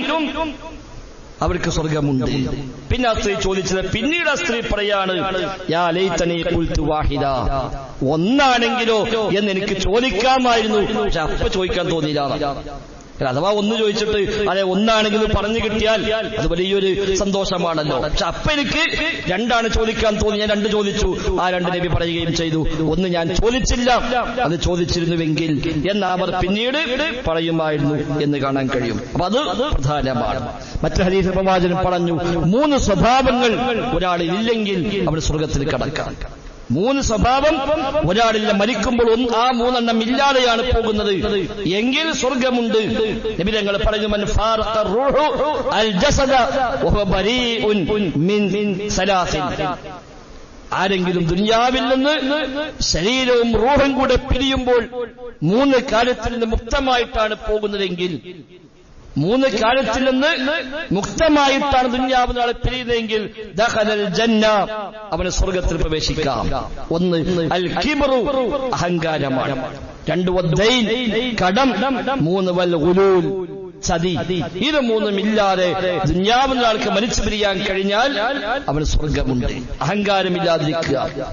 അവർക്ക് സ്വർഗമുണ്ട് പിന്നെ ആ സ്ത്രീ ചോദിച്ചത് പിന്നീട് ആ സ്ത്രീ പറയാണ് യാ ലൈതനി ഖുൽതു വാഹിദ ഒന്നാണെങ്കിലോ എന്ന് എനിക്ക് ചോദിക്കാമായിരുന്നു പക്ഷെ അപ്പൊ ചോദിക്കാൻ തോന്നിയില്ല അഥവാ ഒന്ന് ചോദിച്ചിട്ട് അതെ ഒന്നാണെങ്കിൽ പറഞ്ഞു കിട്ടിയാൽ അത് വലിയൊരു സന്തോഷമാണല്ലോ പക്ഷെ അപ്പൊ എനിക്ക് രണ്ടാണ് ചോദിക്കാൻ തോന്നി ഞാൻ രണ്ട് ചോദിച്ചു ആ രണ്ട് നബി പറയുകയും ചെയ്തു ഒന്ന് ഞാൻ ചോദിച്ചില്ല അത് ചോദിച്ചിരുന്നുവെങ്കിൽ എന്ന് അവർ പിന്നീട് പറയുമായിരുന്നു എന്ന് കാണാൻ കഴിയും അപ്പൊ അത് പ്രധാനമാണ് മറ്റു ഹദീസ് പ്രവാചകൻ പറഞ്ഞു മൂന്ന് സ്വഭാവങ്ങൾ ഒരാളിൽ ഇല്ലെങ്കിൽ അവൻ സ്വർഗത്തിൽ കടക്കാം മൂന്ന് സ്വഭാവം ഒരാളില്ല മരിക്കുമ്പോൾ ഒന്ന് ആ മൂന്നെണ്ണം ഇല്ലാതെയാണ് പോകുന്നത് എങ്കിൽ സ്വർഗമുണ്ട് നബി തങ്ങൾ പറഞ്ഞു മൻ ഫാറഖ റൂഹു അൽ ജസദ വഹുവ ബരീഉൻ മിൻ മിൻ സലാസിൻ ആരെങ്കിലും ദുനിയാവിൽ നിന്ന് ശരീരവും റൂഹും കൂടെ പിരിയുമ്പോൾ മൂന്ന് കാര്യത്തിൽ നിന്ന് മുക്തമായിട്ടാണ് പോകുന്നതെങ്കിൽ മൂന്ന് കാര്യത്തിൽ നിന്ന് മുക്തമായിട്ടാണ് ദുന്യാവ് നാളെ പിരിയുന്നതെങ്കിൽ ദഖലൽ ജന്ന അവന് സ്വർഗത്തിൽ പ്രവേശിക്കാം ഒന്ന് അൽ കിബ്റു അഹങ്കാരമാണ് രണ്ട് വദ്ദൈൻ കടം മൂന്ന് വൽ ഗുലൂൽ ചതി ഇത് മൂന്നും ഇല്ലാതെ ദുന്യാവുന്ന ആൾക്ക് മരിച്ചു പിരിയാൻ കഴിഞ്ഞാൽ അവന് സ്വർഗമുണ്ട് അഹങ്കാരമില്ലാതിരിക്കുക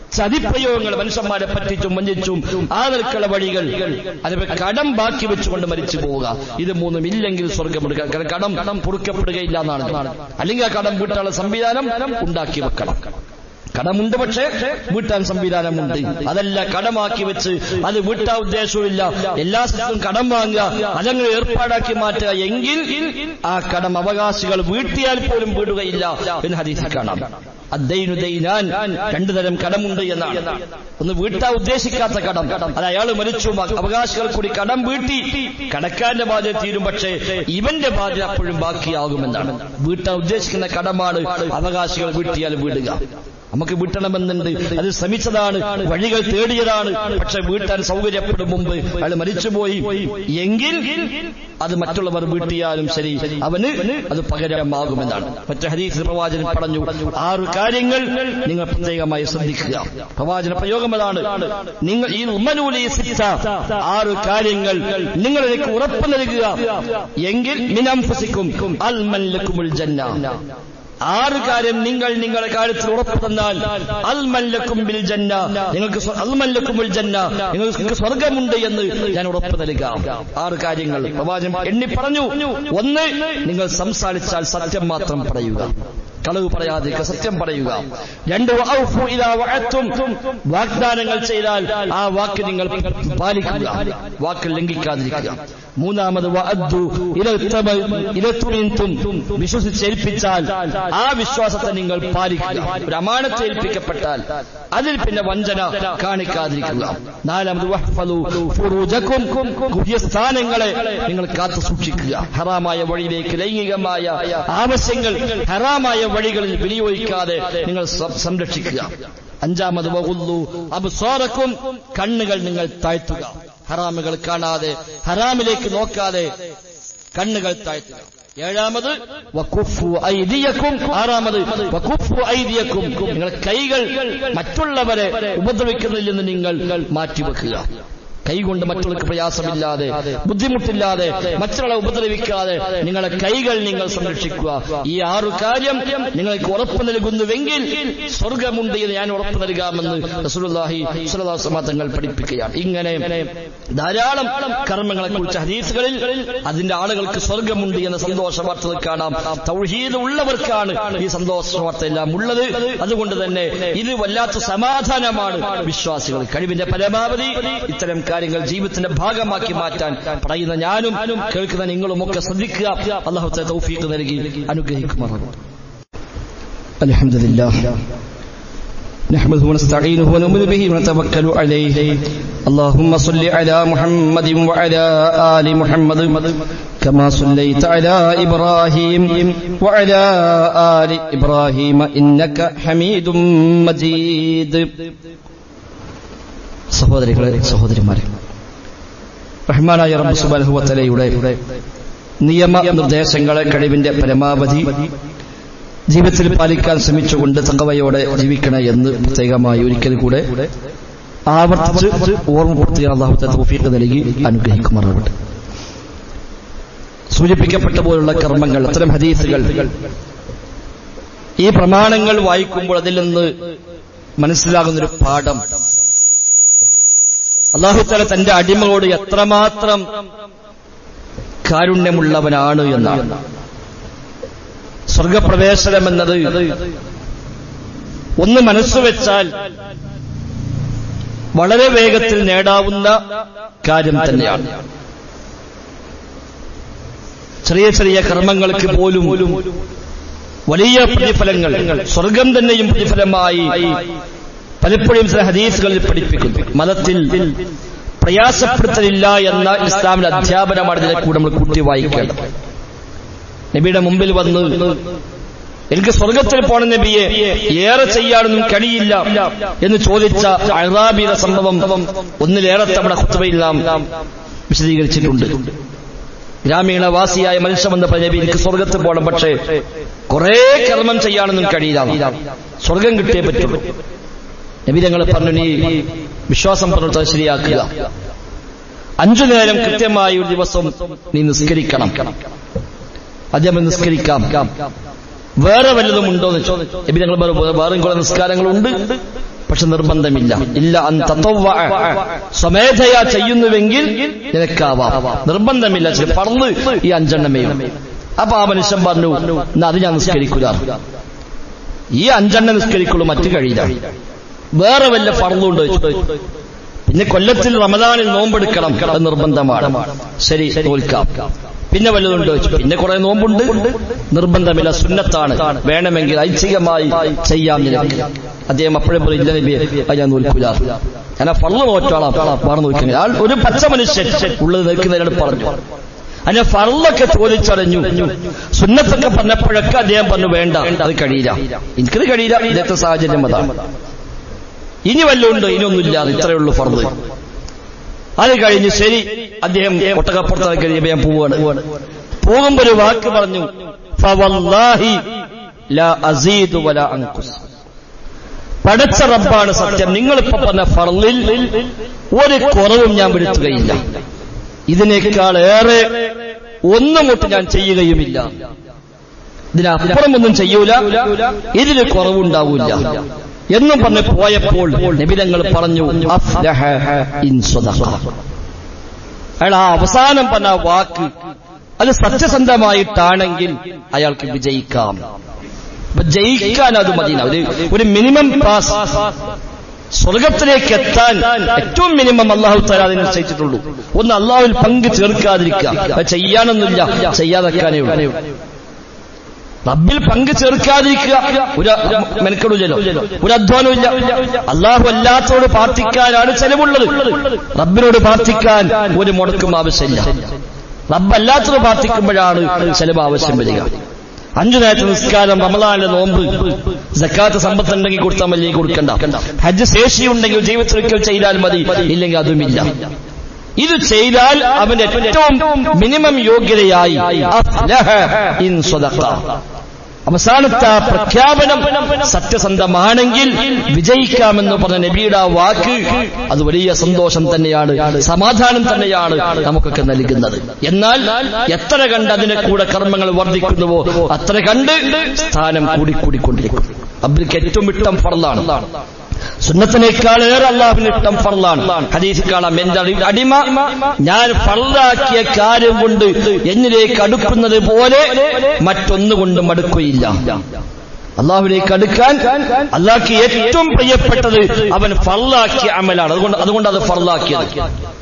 ചതിപ്രയോഗങ്ങൾ മനുഷ്യന്മാരെ പറ്റിച്ചും വഞ്ചിച്ചും ആ നിൽക്കുള്ള വഴികൾ അതുപോലെ കടം ബാക്കി വെച്ചുകൊണ്ട് മരിച്ചു പോവുക ഇത് മൂന്നും ഇല്ലെങ്കിൽ സ്വർഗമെടുക്കുക കാരണം കടം കടം പൊറുക്കപ്പെടുകയില്ല എന്നാണ് അല്ലെങ്കിൽ ആ കടം വീട്ടാനുള്ള സംവിധാനം ഉണ്ടാക്കി വെക്കണം കടമുണ്ട് പക്ഷേ വീട്ടാൻ സംവിധാനമുണ്ട് അതല്ല കടമാക്കി വെച്ച് അത് വീട്ടാ ഉദ്ദേശവുമില്ല എല്ലാ സ്ഥലത്തും കടം വാങ്ങുക അതങ്ങനെ ഏർപ്പാടാക്കി മാറ്റുക എങ്കിൽ ആ കടം അവകാശികൾ വീട്ടിയാൽ പോലും വീടുകയില്ല എന്ന് ഹദീസിൽ കാണാം അദ്ദൈനു ദൈനാൻ രണ്ടു തരം കടമുണ്ട് എന്നാണ് ഒന്ന് വീട്ടാ ഉദ്ദേശിക്കാത്ത കടം അത് അയാൾ മരിച്ചു അവകാശികൾ കൂടി കടം വീട്ടി കടക്കാരന്റെ ബാധ്യത തീരും പക്ഷേ ഇവന്റെ ബാധ്യത അപ്പോഴും ബാക്കിയാകുമെന്നാണ് വീട്ടാ ഉദ്ദേശിക്കുന്ന കടമാണ് അവകാശികൾ വീട്ടിയാൽ വീടുക നമുക്ക് വീട്ടണമെന്നുണ്ട് അത് ശ്രമിച്ചതാണ് വഴികൾ തേടിയതാണ് പക്ഷെ വീട്ടാൻ സൗകര്യപ്പെടും മുമ്പ് അയാൾ മരിച്ചുപോയി എങ്കിൽ അത് മറ്റുള്ളവർ വീട്ടിയാലും ശരി അവന് അത് പകരമാകുമെന്നാണ് മറ്റു ഹരീസ് പ്രവാചകൻ പറഞ്ഞു ആറ് കാര്യങ്ങൾ നിങ്ങൾ പ്രത്യേകമായി ശ്രദ്ധിക്കുക പ്രവാചന പ്രയോഗം അതാണ് നിങ്ങൾ ഈ ഉമ്മനൂലി സിദ്ധ ആറ് കാര്യങ്ങൾ നിങ്ങൾ എനിക്ക് ഉറപ്പ് നൽകുക എങ്കിൽ മിനംഫസിക്കും അൽ മല്ലക്കുമുൽ ജന്ന ആറ് കാര്യം നിങ്ങൾ നിങ്ങളുടെ കാര്യത്തിൽ ഉറപ്പ് തന്നാൽ അൽമല്ലക്കും ബിൽ ജന്ന നിങ്ങൾക്ക് അൽമല്ലക്കും ബിൽ ജന്ന നിങ്ങൾക്ക് സ്വർഗമുണ്ട് എന്ന് ഞാൻ ഉറപ്പ് നൽകാം ആറ് കാര്യങ്ങൾ പ്രവാചകൻ എണ്ണി പറഞ്ഞു ഒന്ന് നിങ്ങൾ സംസാരിച്ചാൽ സത്യം മാത്രം പറയുക കളവ് പറയാതിരിക്കുക സത്യം പറയുക രണ്ട് ഔഫു ഇദാ വഅത്തും വാഗ്ദാനങ്ങൾ ചെയ്താൽ ആ വാക്ക് നിങ്ങൾ പാലിക്കുക വാക്ക് ലംഘിക്കാതിരിക്കുക മൂന്നാമത് വഅദ്ദു ഇലത്തുമിന്തും വിശ്വസിച്ചേൽപ്പിച്ചാൽ ആ വിശ്വാസത്തെ നിങ്ങൾ പാലിക്കുക ഒരു അമാനത്ത് ഏൽപ്പിക്കപ്പെട്ടാൽ അതിൽ പിന്നെ വഞ്ചന കാണിക്കാതിരിക്കുക നാലാമത് വഹ്ഫദു ഫുറൂജക്കും ഗുഹ്യസ്ഥാനങ്ങളെ നിങ്ങൾ കാത്തു സൂക്ഷിക്കുക ഹറാമായ വഴിയിലേക്ക് ലൈംഗികമായ ആവശ്യങ്ങൾ ഹറാമായ വഴികളിൽ വിനിയോഗിക്കാതെ നിങ്ങൾ സംരക്ഷിക്കുക അഞ്ചാമത് വകുല്ലു അബ്സാറക്കും കണ്ണുകൾ നിങ്ങൾ താഴ്ത്തുക ഹറാമുകൾ കാണാതെ ഹറാമിലേക്ക് നോക്കാതെ കണ്ണുകൾ താഴ്ത്തുക ഏഴാമത് വക്കുഫു ഐദിയക്കും ആറാമത് വക്കുഫു ഐദിയക്കും നിങ്ങൾ കൈകൾ മറ്റുള്ളവരെ ഉപദ്രവിക്കുന്നതിൽ നിന്ന് നിങ്ങൾ മാറ്റിവെക്കുക കൈകൊണ്ട് മറ്റുള്ളവർക്ക് പ്രയാസമില്ലാതെ ബുദ്ധിമുട്ടില്ലാതെ മറ്റുള്ളവരെ ഉപദ്രവിക്കാതെ നിങ്ങളുടെ കൈകൾ നിങ്ങൾ സംരക്ഷിക്കുക ഈ ആറു കാര്യം നിങ്ങൾക്ക് ഉറപ്പ് നൽകുന്നുവെങ്കിൽ സ്വർഗമുണ്ട് എന്ന് ഞാൻ ഉറപ്പ് നൽകാമെന്ന് റസൂലുള്ളാഹി സ്വല്ലല്ലാഹു അലൈഹി വസല്ലം തങ്ങൾ പഠിപ്പിക്കുകയാണ് ഇങ്ങനെ ധാരാളം കർമ്മങ്ങളെ കുറിച്ച് ഹദീസുകളിൽ അതിന്റെ ആളുകൾക്ക് സ്വർഗമുണ്ട് എന്ന സന്തോഷ വാർത്തകൾ കാണാം തൗഹീദ് ഉള്ളവർക്കാണ് ഈ സന്തോഷ വാർത്ത എല്ലാം ഉള്ളത് അതുകൊണ്ട് തന്നെ ഇത് വല്ലാത്ത സമാധാനമാണ് വിശ്വാസികൾ കഴിവിന്റെ പരമാവധി ഇത്തരം കാര്യങ്ങൾ ജീവിതത്തിന്റെ ഭാഗമാക്കി മാറ്റാൻ പറയുന്ന ഞാനും കേൾക്കുന്ന നിങ്ങളും ഒക്കെ ശ്രദ്ധിക്കുക അള്ളാഹുത്തെ തൗഫീഖ് നൽകി അനുഗ്രഹിക്കുമാറാകും അലഹമില്ല نحمده ونستعينه ونؤمن به ونتوكل عليه اللهم صل على محمد وعلى آل محمد كما صليت على إبراهيم وعلى آل إبراهيم إنك حميد مجيد സഹോദരികളെ സഹോദരിമാരെ റഹ്മാനായ റബ്ബ് സുബാനുഹുവത്തലയുടെ നിയമ നിർദ്ദേശങ്ങളെ കഴിവിന്റെ പരമാവധി ജീവിതത്തിൽ പാലിക്കാൻ ശ്രമിച്ചുകൊണ്ട് തങ്കവയോടെ ജീവിക്കണേ എന്ന് പ്രത്യേകമായി ഒരിക്കൽ കൂടെ ആവർത്തിച്ച് ഓർമ്മപ്പെടുത്തിയ അള്ളാഹുത്തെ തൗഫീഖ് നൽകി അനുഗ്രഹിക്കുമാറാവട്ടെ സൂചിപ്പിക്കപ്പെട്ട പോലുള്ള കർമ്മങ്ങൾ അത്തരം ഹദീസുകൾ ഈ പ്രമാണങ്ങൾ വായിക്കുമ്പോൾ അതിൽ നിന്ന് മനസ്സിലാകുന്നൊരു പാഠം അള്ളാഹുത്തല തന്റെ അടിമകളോട് എത്രമാത്രം കാരുണ്യമുള്ളവനാണ് എന്നാണ് സ്വർഗപ്രവേശനം എന്നത് ഒന്ന് മനസ്സുവെച്ചാൽ വളരെ വേഗത്തിൽ നേടാവുന്ന കാര്യം തന്നെയാണ് ചെറിയ ചെറിയ കർമ്മങ്ങൾക്ക് പോലും വലിയ പ്രതിഫലങ്ങൾ സ്വർഗം തന്നെയും പ്രതിഫലമായി പലപ്പോഴും ചില ഹദീസുകളിൽ പഠിപ്പിക്കുന്നു മതത്തിൽ പ്രയാസപ്പെടുത്തലില്ല എന്ന ഇസ്ലാമിന്റെ അധ്യാപനമാണ് ഇതിനെ കൂടെ നമ്മൾ കൂട്ടി വായിക്കേണ്ടത് നബിയുടെ മുമ്പിൽ വന്ന് എനിക്ക് സ്വർഗത്തിൽ പോണ നബിയെ ഏറെ ചെയ്യാനൊന്നും കഴിയില്ല എന്ന് ചോദിച്ച അഴറാബിയുടെ സംഭവം ഒന്നിലേറെ തവണ കുത്തുവയിൽ നാം വിശദീകരിച്ചിട്ടുണ്ട് ഗ്രാമീണവാസിയായ മനുഷ്യമെന്ന് പറഞ്ഞ നബി എനിക്ക് സ്വർഗത്തിൽ പോകണം പക്ഷേ കുറെ കർമ്മം ചെയ്യാനൊന്നും കഴിയില്ല സ്വർഗം കിട്ടിയേ പറ്റുള്ളൂ നബി തങ്ങൾ പറഞ്ഞു നീ വിശ്വാസം പറഞ്ഞിട്ട് അത് ശരിയാക്കുക അഞ്ചു നേരം കൃത്യമായി ഒരു ദിവസം നീ നിസ്കരിക്കണം അദ്ദേഹം നിസ്കരിക്കാം വേറെ വല്ലതും ഉണ്ടോ എന്ന് ചോദിച്ചു നബി ഞങ്ങൾ വേറെ കുറെ നിസ്കാരങ്ങളുണ്ട് പക്ഷെ നിർബന്ധമില്ല ഇല്ല അൻ തത്തവ്വ സ്വമേധയാ ചെയ്യുന്നുവെങ്കിൽ നിനക്കാവാം നിർബന്ധമില്ല ചില പറന്ന് ഈ അഞ്ചെണ്ണമേയും അപ്പൊ ആ മനുഷ്യൻ പറഞ്ഞു എന്നാ അത് ഞാൻ നിസ്കരിക്കുക ഈ അഞ്ചെണ്ണ നിസ്കരിക്കുള്ളൂ മറ്റു കഴിയില്ല വേറെ വല്ല ഫർളുണ്ട് പിന്നെ കൊല്ലത്തിൽ റമദാനിൽ നോമ്പെടുക്കണം അത് നിർബന്ധമാണ് ശരി തോൽക്കാം പിന്നെ വല്ലതുണ്ട് പിന്നെ കുറെ നോമ്പുണ്ട് നിർബന്ധമില്ല സുന്നത്താണ് വേണമെങ്കിൽ ഐച്ഛികമായി ചെയ്യാം നിനക്ക് അദ്ദേഹം അപ്പോഴും പറയും ഇല്ല നബിയെ അത് ഞാൻ നോൽക്കൂല ഞാൻ ആ ഫർള് നോറ്റോളാം വേറെ നോക്കുന്നത് ആൾ ഒരു പച്ച മനുഷ്യൻ ഉള്ളത് നിൽക്കുന്നതിനോട് പറഞ്ഞു അതിനെ ഫർളൊക്കെ ചോദിച്ചറിഞ്ഞു സുന്നത്തൊക്കെ പറഞ്ഞപ്പോഴൊക്കെ അദ്ദേഹം പറഞ്ഞു വേണ്ട അത് കഴിയില്ല എനിക്കത് കഴിയില്ല ഇന്നത്തെ സാഹചര്യം അതാണ് ഇനി വല്ലതുണ്ടോ ഇനിയൊന്നുമില്ല ഇത്രയേ ഉള്ളൂ ഫർദ് അത് കഴിഞ്ഞ് ശരി അദ്ദേഹം ഒട്ടകപ്പുറത്ത് കഴിയുമ്പോൾ ഞാൻ പോവാണ് പോകുമ്പോ ഒരു വാക്ക് പറഞ്ഞു ഫവല്ലാഹി ലാ അസീദു വലാ അൻഖുസ് പടച്ച റബ്ബാണ് സത്യം നിങ്ങളിപ്പോ പറഞ്ഞ ഫർളിൽ ഒരു കുറവും ഞാൻ വരുത്തുകയില്ല ഇതിനേക്കാൾ ഏറെ ഒന്നും ഒട്ട് ഞാൻ ചെയ്യുകയുമില്ല ഇതിനപ്പുറം ഒന്നും ചെയ്യൂല ഇതിന് കുറവുണ്ടാവൂല എന്നും പറഞ്ഞ് പോയപ്പോൾ നിബിതങ്ങൾ പറഞ്ഞു അഫ്ലഹ ഇൻ സ്വദഖ. അയാൾ ആ അവസാനം പറഞ്ഞ ആ വാക്ക് അത് സത്യസന്ധമായിട്ടാണെങ്കിൽ അയാൾക്ക് വിജയിക്കാം അപ്പൊ ജയിക്കാൻ അത് മതി ഒരു ഒരു മിനിമം പാസ് സ്വർഗത്തിലേക്ക് എത്താൻ ഏറ്റവും മിനിമം അള്ളാഹു തരാ അതിനെ നിശ്ചയിച്ചിട്ടുള്ളൂ ഒന്ന് അള്ളാഹുവിൽ പങ്ക് ചേർക്കാതിരിക്കുക അത് ചെയ്യാനൊന്നുമില്ല ചെയ്യാതെക്കാനേ ഉള്ളൂ റബ്ബിൽ പങ്ക് ചേർക്കാതിരിക്കുക ഒരു മെനക്കെടില്ലല്ലോ ഒരു അധ്വാനമില്ല അള്ളാഹു അല്ലാത്തവരോട് പ്രാർത്ഥിക്കാനാണ് ചെലവുള്ളത് റബ്ബിനോട് പ്രാർത്ഥിക്കാൻ ഒരു മുടക്കും ആവശ്യമില്ല റബ്ബ് അല്ലാത്തത് പ്രാർത്ഥിക്കുമ്പോഴാണ് ചെലവ് ആവശ്യം വരിക അഞ്ചു നേരത്തെ നിസ്കാരം റമദാനിലെ നോമ്പ് ജക്കാത്ത് സമ്പത്തുണ്ടെങ്കിൽ കൊടുത്താൽ മതി കൊടുക്കണ്ട ഹജ്ജ് ശേഷിയുണ്ടെങ്കിൽ ജീവിതത്തിൽ ഒരിക്കൽ ചെയ്താൽ മതി ഇല്ലെങ്കിൽ അതുമില്ല ഇത് ചെയ്താൽ അവന്റെ ഏറ്റവും മിനിമം യോഗ്യതയായി അഫ്ലഹ ഇൻ സ്വദഖ. അവസാനത്തെ ആ പ്രഖ്യാപനം സത്യസന്ധമാണെങ്കിൽ വിജയിക്കാമെന്ന് പറഞ്ഞ നബിയുടെ ആ വാക്ക് അത് വലിയ സന്തോഷം തന്നെയാണ് സമാധാനം തന്നെയാണ് നമുക്കൊക്കെ നൽകുന്നത് എന്നാൽ എത്ര കണ്ട് അതിനെ കൂടെ കർമ്മങ്ങൾ വർദ്ധിക്കുന്നുവോ അത്ര കണ്ട് സ്ഥാനം കൂടിക്കൂടിക്കൊണ്ടിരിക്കും അബ്ദുൽക്ക് ഏറ്റവും ഇഷ്ടം ഫർലാണ് സുന്നത്തിനേക്കാൾ ഏറെ അള്ളാഹുവിന് ഇഷ്ടം ഫർലാണ് ഹദീസിൽ കാണാം എന്റെ അടി- അടിമ ഞാൻ ഫർലാക്കിയ കാര്യം കൊണ്ട് എന്നിലേക്ക് അടുക്കുന്നത് പോലെ മറ്റൊന്നുകൊണ്ടും അടുക്കുകയില്ല അള്ളാഹുവിലേക്ക് അടുക്കാൻ അള്ളാഹ്ക്ക് ഏറ്റവും പ്രിയപ്പെട്ടത് അവൻ ഫർലാക്കിയ അമലാണ് അതുകൊണ്ട് അതുകൊണ്ട് അത് ഫർലാക്കിയത്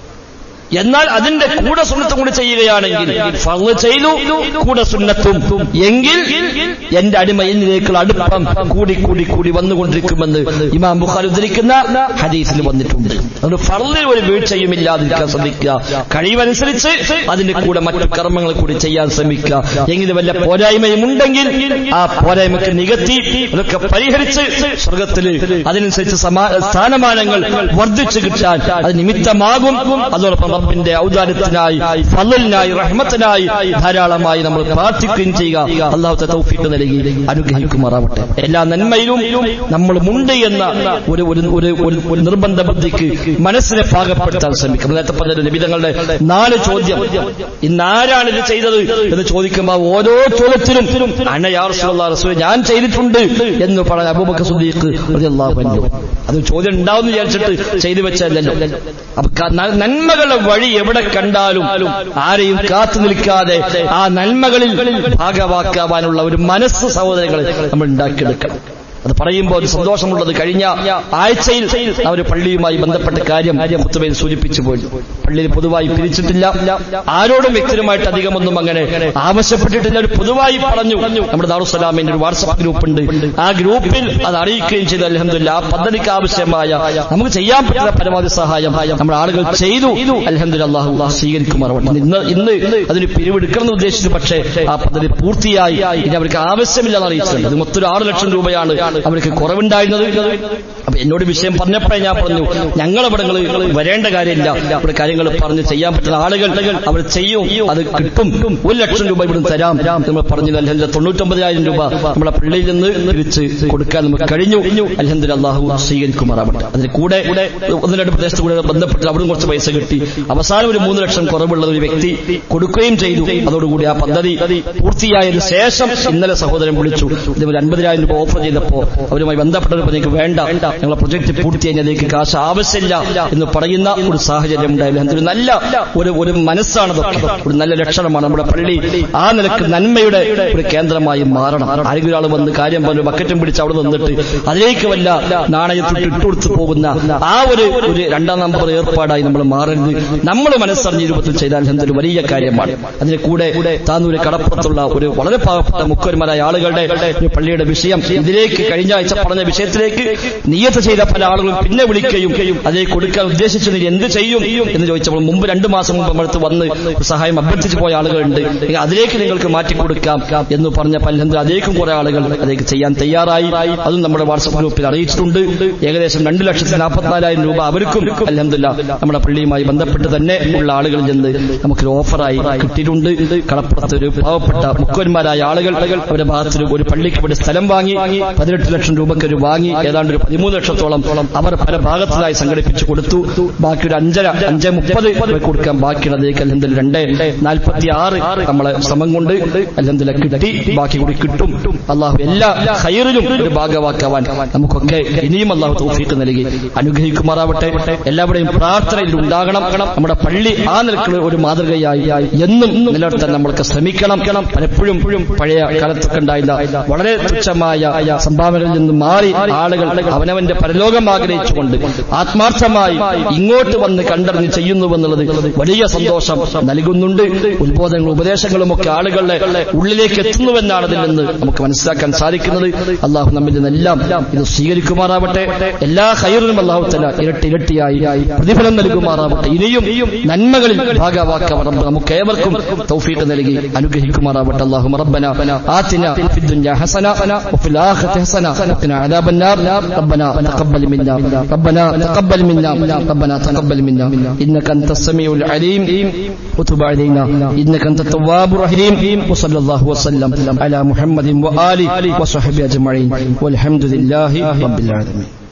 എന്നാൽ അതിന്റെ കൂടെ സുന്നത്തും കൂടി ചെയ്യുകയാണെങ്കിൽ ഫർള് ചെയ്തു കൂടെ സുന്നത്തും എങ്കിൽ എന്റെ അടിമ എന്നിലേക്കുള്ള അടുപ്പം കൂടി കൂടി കൂടി വന്നുകൊണ്ടിരിക്കുമെന്ന് ഇമാം ബുഖാരി ഉദ്ധരിക്കുന്ന ഹദീസിൽ വന്നിട്ടുണ്ട് അതുകൊണ്ട് ഫർളിൽ ഒരു വീഴ്ചയും ഇല്ലാതിരിക്കാൻ ശ്രമിക്കുക കഴിവനുസരിച്ച് അതിന്റെ കൂടെ മറ്റു കർമ്മങ്ങൾ കൂടി ചെയ്യാൻ ശ്രമിക്കുക എങ്കിൽ വല്ല പോരായ്മയും ഉണ്ടെങ്കിൽ ആ പോരായ്മക്ക് നികത്തി അതൊക്കെ പരിഹരിച്ച് സ്വർഗത്തിൽ അതിനനുസരിച്ച് സമാ- സ്ഥാനമാനങ്ങൾ വർദ്ധിച്ചു കിട്ടാൻ അത് നിമിത്തമാകും അതോടൊപ്പം റബ്ബിന്റെ ഔദാര്യത്തിനായി ഫലിനായി റഹ്മത്തിനായി ധാരാളമായി നമ്മൾ പ്രാർത്ഥിക്കുകയും ചെയ്യുക അള്ളാഹുത്തെ തൗഫീഖ് നൽകി അനുഗ്രഹിക്കുമാറാവട്ടെ എല്ലാ നന്മയിലും നമ്മളുമുണ്ട് എന്ന ഒരു ഒരു ഒരു ഒരു- ഒരു നിർബന്ധ ബുദ്ധിക്ക് മനസ്സിനെ പാകപ്പെടുത്താൻ ശ്രമിക്കണം നേരത്തെ പറഞ്ഞ നിബിധങ്ങളുടെ നാല് ചോദ്യം ഇന്ന് ആരാണ് ഇത് ചെയ്തത് എന്ന് ചോദിക്കുമ്പോൾ ഓരോ ചോദ്യത്തിലും അനയാർസുള്ള റസൂൽ ഞാൻ ചെയ്തിട്ടുണ്ട് എന്ന് പറഞ്ഞ അബൂബക്കർ സുദ്ദീഖ് റളിയല്ലാഹു അൻഹു അത് ചോദ്യം ഉണ്ടാവും വിചാരിച്ചിട്ട് ചെയ്തു വെച്ചല്ലോ അപ്പൊ ക- ന- നന്മകളുടെ വഴി എവിടെ കണ്ടാലും ആരെയും കാത്തു നിൽക്കാതെ ആ നന്മകളിൽ ഭാഗവാക്കാവാനുള്ള ഒരു മനസ്സ് സഹോദരങ്ങളെ നമ്മൾ ഉണ്ടാക്കിയെടുക്കണം അത് പറയുമ്പോൾ ഒരു സന്തോഷമുള്ളത് കഴിഞ്ഞ ആഴ്ചയിൽ ആ ഒരു പള്ളിയുമായി ബന്ധപ്പെട്ട കാര്യം മുത്തുബയിൽ സൂചിപ്പിച്ചു പോയി പള്ളിയിൽ പൊതുവായി പിരിച്ചിട്ടില്ല ആരോടും വ്യക്തിപരമായിട്ട് അധികമൊന്നും അങ്ങനെ ആവശ്യപ്പെട്ടിട്ടില്ല ഒരു പൊതുവായി പറഞ്ഞു നമ്മുടെ ദാറുസലാമിന്റെ ഒരു വാട്സപ്പ് ഗ്രൂപ്പ് ഉണ്ട് ആ ഗ്രൂപ്പിൽ അത് അറിയിക്കുകയും ചെയ്തു അലഹമില്ല ആ പദ്ധതിക്ക് ആവശ്യമായ നമുക്ക് ചെയ്യാൻ പറ്റുന്ന പരമാവധി സഹായം നമ്മുടെ ആളുകൾ ചെയ്തു അലഹമില്ല അള്ളാഹു അള്ളാഹു സ്വീകരിക്കുമാറാവട്ടെ ഇന്ന് ഇന്ന് അതിന് പിരിവെടുക്കണം ഉദ്ദേശിച്ചു പക്ഷേ ആ പദ്ധതി പൂർത്തിയായി ഇനി അവർക്ക് ആവശ്യമില്ലെന്ന് അറിയിച്ചിട്ടുണ്ട് ഇത് മൊത്തം ഒരു ആറ് ലക്ഷം രൂപയാണ് അവർക്ക് കുറവുണ്ടായിരുന്നത് അപ്പൊ എന്നോട് വിഷയം പറഞ്ഞപ്പോഴേ ഞാൻ പറഞ്ഞു ഞങ്ങളവിടെ നിങ്ങൾ വരേണ്ട കാര്യമില്ല ഇവിടെ കാര്യങ്ങൾ പറഞ്ഞ് ചെയ്യാൻ പറ്റുന്ന ആളുകൾ അവർ ചെയ്യും അത് കിട്ടും ഒരു ലക്ഷം രൂപ ഇവിടെ തരാം നമ്മൾ പറഞ്ഞു അലഹദില്ല തൊണ്ണൂറ്റൊമ്പതിനായിരം രൂപ നമ്മളെ പള്ളിയിൽ നിന്ന് തിരിച്ച് കൊടുക്കാൻ നമുക്ക് കഴിഞ്ഞു അലഹദില്ല അള്ളാഹു സ്വീകരിക്കുമാറാവട്ടെ അതിന് കൂടെ ഒന്ന് രണ്ട് പ്രദേശത്ത് കൂടെ ബന്ധപ്പെട്ട് അവിടും കുറച്ച് പൈസ കിട്ടി അവസാനം ഒരു മൂന്ന് ലക്ഷം കുറവുള്ള ഒരു വ്യക്തി കൊടുക്കുകയും ചെയ്തു അതോടുകൂടി ആ പദ്ധതി പൂർത്തിയായതിനു ശേഷം ഇന്നലെ സഹോദരൻ വിളിച്ചു ഇതേപോലെ അൻപതിനായിരം രൂപ ഓഫർ ചെയ്തപ്പോ അവരുമായി ബന്ധപ്പെട്ടവർ എനിക്ക് വേണ്ട ഞങ്ങളെ പ്രൊജക്ട് പൂർത്തി കഴിഞ്ഞതിലേക്ക് കാശ് ആവശ്യമില്ല എന്ന് പറയുന്ന ഒരു സാഹചര്യം ഉണ്ടായില്ല ഒരു നല്ല ഒരു ഒരു മനസ്സാണതൊക്കെ ഒരു നല്ല ലക്ഷണമാണ് നമ്മുടെ പള്ളി ആ നിലക്ക് നന്മയുടെ ഒരു കേന്ദ്രമായി മാറണം ആരെങ്കിലും ഒരാൾ വന്ന് കാര്യം പറഞ്ഞു ബക്കറ്റും പിടിച്ച് അവിടെ നിന്നിട്ട് അതിലേക്ക് വല്ല നാണയത്തിട്ട് ഇട്ടുകൊടുത്തു പോകുന്ന ആ ഒരു ഒരു രണ്ടാം നമ്പർ ഏർപ്പാടായി നമ്മൾ മാറരുത് നമ്മൾ മനസ്സറിഞ്ഞ രൂപത്തിൽ ചെയ്താൽ എന്തൊരു വലിയ കാര്യമാണ് അതിന് കൂടെ താന്നൂര് കടപ്പുറത്തുള്ള ഒരു വളരെ പാവപ്പെട്ട മുക്കന്മാരായ ആളുകളുടെ ഒരു പള്ളിയുടെ വിഷയം ഇതിലേക്ക് കഴിഞ്ഞ ആഴ്ച പറഞ്ഞ വിഷയത്തിലേക്ക് നിയത്ത് ചെയ്ത പല ആളുകളും പിന്നെ വിളിക്കുകയും അതിലേക്ക് കൊടുക്കാൻ ഉദ്ദേശിച്ചു നീ എന്ത് ചെയ്യും എന്ന് ചോദിച്ചപ്പോൾ മുമ്പ് രണ്ടു മാസം മുമ്പ് നമ്മളടുത്ത് വന്ന് ഒരു സഹായം അഭ്യർത്ഥിച്ചു പോയ ആളുകളുണ്ട് എങ്കിൽ അതിലേക്ക് നിങ്ങൾക്ക് മാറ്റി കൊടുക്കാം എന്ന് പറഞ്ഞ പല്ലന്ത് അതിലേക്കും കുറെ ആളുകൾ അതിലേക്ക് ചെയ്യാൻ തയ്യാറായി അതും നമ്മുടെ വാട്സപ്പ് ഗ്രൂപ്പിൽ അറിയിച്ചിട്ടുണ്ട് ഏകദേശം രണ്ട് ലക്ഷത്തി നാൽപ്പത്തിനാലായിരം രൂപ അവർക്കും അലഹമില്ല നമ്മുടെ പള്ളിയുമായി ബന്ധപ്പെട്ട് തന്നെ ഉള്ള ആളുകളിൽ നിന്ന് നമുക്കൊരു ഓഫറായി കിട്ടിയിട്ടുണ്ട് കടപ്പുറത്ത് ഒരു പാവപ്പെട്ട മുക്കന്മാരായ ആളുകൾ അവരുടെ ഭാഗത്ത് ഒരു പള്ളിക്ക് വേണ്ടി സ്ഥലം വാങ്ങി പതിനെട്ട് ലക്ഷം രൂപയ്ക്ക് ഒരു വാങ്ങി ഏതാണ്ട് ഒരു പതിമൂന്ന് ലക്ഷത്തോളം അവർ പല ഭാഗത്തിലായി സംഘടിപ്പിച്ചു കൊടുത്തു ബാക്കി ഒരു അഞ്ചര അഞ്ച് മുപ്പത് കൊടുക്കാൻ ബാക്കിയുള്ള അതിലേക്ക് അല്ലെങ്കിൽ രണ്ട് നാൽപ്പത്തി ആറ് നമ്മളെ ശ്രമം കൊണ്ട് അല്ലെങ്കിൽ കിട്ടി ബാക്കി കൂടി കിട്ടും അള്ളാഹു എല്ലാ ഹൈറിലും ഒരു ഭാഗവാക്കാവാൻ നമുക്കൊക്കെ ഇനിയും അള്ളാഹു തൗഫീക്ക് നൽകി അനുഗ്രഹിക്കുമാറാവട്ടെ എല്ലാവരുടെയും പ്രാർത്ഥനയിൽ ഉണ്ടാകണം നമ്മുടെ പള്ളി ആ നിലക്കുള്ള ഒരു മാതൃകയായി എന്നും നിലനിർത്താൻ നമ്മൾക്ക് ശ്രമിക്കണം പലപ്പോഴും പഴയ കാലത്തൊക്കെ ഉണ്ടായിരുന്ന വളരെ തുച്ഛമായ സംഭാവനകളിൽ നിന്ന് മാറി ആളുകൾ അവനവന്റെ പരലോകം ആഗ്രഹിച്ചുകൊണ്ട് ആത്മാർത്ഥമായി ഇങ്ങോട്ട് വന്ന് കണ്ടറിഞ്ഞ് ചെയ്യുന്നുവെന്നുള്ളത് വലിയ സന്തോഷം നൽകുന്നുണ്ട് ഉത്ബോധനങ്ങളും ഉപദേശങ്ങളും ഒക്കെ ആളുകളുടെ ഉള്ളിലേക്ക് എത്തുന്നുവെന്നാണ് അതിൽ നിന്ന് നമുക്ക് മനസ്സിലാക്കാൻ സാധിക്കുന്നത് അള്ളാഹു നമ്മിൽ നിന്നെല്ലാം ഇത് സ്വീകരിക്കുമാറാവട്ടെ എല്ലാ ഹൈറിനും അള്ളാഹു തല ഇരട്ടി ഇരട്ടിയായി പ്രതിഫലം നൽകുമാറാവട്ടെ ഇനിയും നന്മകളിൽ ഭാഗവാക്കാം റബ്ബ് നമുക്ക് ഏവർക്കും തൗഫീഖ് നൽകി അനുഗ്രഹിക്കുമാറാവട്ടെ അള്ളാഹു റബ്ബന ആതിന في الدنيا حسنة وفي الآخرة حسنة وقنا عذاب النار ربنا تقبل منا ربنا تقبل منا ربنا تقبل منا إنك أنت السميع العليم وتب علينا إنك أنت التواب الرحيم وصلى الله وسلم على محمد وآله وصحبه أجمعين والحمد لله رب العالمين